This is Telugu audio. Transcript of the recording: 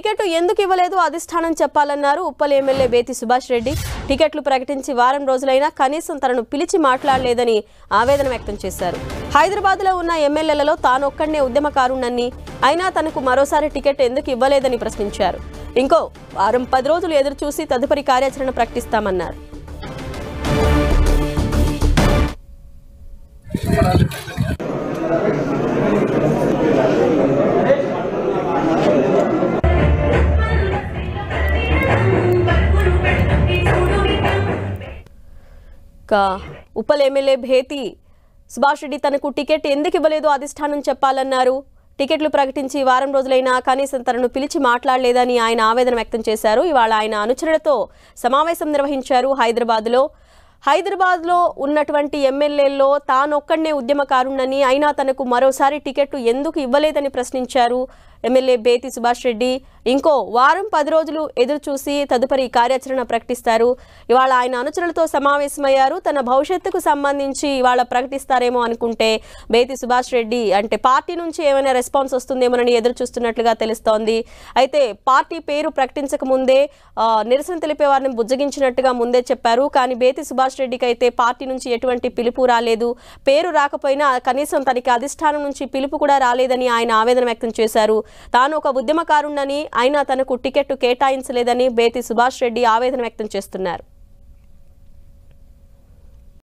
టికెట్ ఎందుకు ఇవ్వలేదు అధిష్టానం చెప్పాలన్నారు ఉప్పల్ ఎమ్మెల్యే బేతి సుభాష్ రెడ్డి టికెట్లు ప్రకటించి వారం రోజులైనా కనీసం తనను పిలిచి మాట్లాడలేదని ఆవేదన వ్యక్తం చేశారు హైదరాబాద్లో ఉన్న ఎమ్మెల్యేలలో తానొక్కడనే ఉద్యమకారుణ్ణని అయినా తనకు మరోసారి టికెట్ ఎందుకు ఇవ్వలేదని ప్రశ్నించారు ఇంకో వారం పది రోజులు ఎదురు చూసి తదుపరి కార్యాచరణ ప్రకటిస్తామన్నారు ఇక ఉప్పల్ ఎమ్మెల్యే భేతి సుభాష్ రెడ్డి తనకు టికెట్ ఎందుకు ఇవ్వలేదో అధిష్టానం చెప్పాలన్నారు టికెట్లు ప్రకటించి వారం రోజులైనా కనీసం తనను పిలిచి మాట్లాడలేదని ఆయన ఆవేదన వ్యక్తం చేశారు ఇవాళ ఆయన అనుచరులతో సమావేశం నిర్వహించారు హైదరాబాద్లో హైదరాబాద్లో ఉన్నటువంటి ఎమ్మెల్యేల్లో తానొక్కడనే ఉద్యమకారుణ్ణని అయినా తనకు మరోసారి టికెట్ ఎందుకు ఇవ్వలేదని ప్రశ్నించారు ఎమ్మెల్యే బేతి సుభాష్ రెడ్డి ఇంకో వారం పది రోజులు ఎదురు చూసి తదుపరి కార్యాచరణ ప్రకటిస్తారు ఇవాళ ఆయన అనుచరులతో సమావేశమయ్యారు తన భవిష్యత్తుకు సంబంధించి ఇవాళ ప్రకటిస్తారేమో అనుకుంటే బేతి సుభాష్ రెడ్డి అంటే పార్టీ నుంచి ఏమైనా రెస్పాన్స్ వస్తుందేమోనని ఎదురు చూస్తున్నట్లుగా తెలుస్తోంది అయితే పార్టీ పేరు ప్రకటించక ముందే ఆ, నిరసన తెలిపే వారిని బుజ్జగించినట్టుగా ముందే చెప్పారు కానీ బేతి సుభాష్ రెడ్డికి అయితే పార్టీ నుంచి ఎటువంటి పిలుపు రాలేదు పేరు రాకపోయినా కనీసం తనకి అధిష్టానం నుంచి పిలుపు కూడా రాలేదని ఆయన ఆవేదన వ్యక్తం చేశారు తాను ఒక ఉద్యమకారుణ్ణని అయినా తనకు టికెట్ కేటాయించలేదని బేతి సుభాష్ రెడ్డి ఆవేదన వ్యక్తం చేస్తున్నారు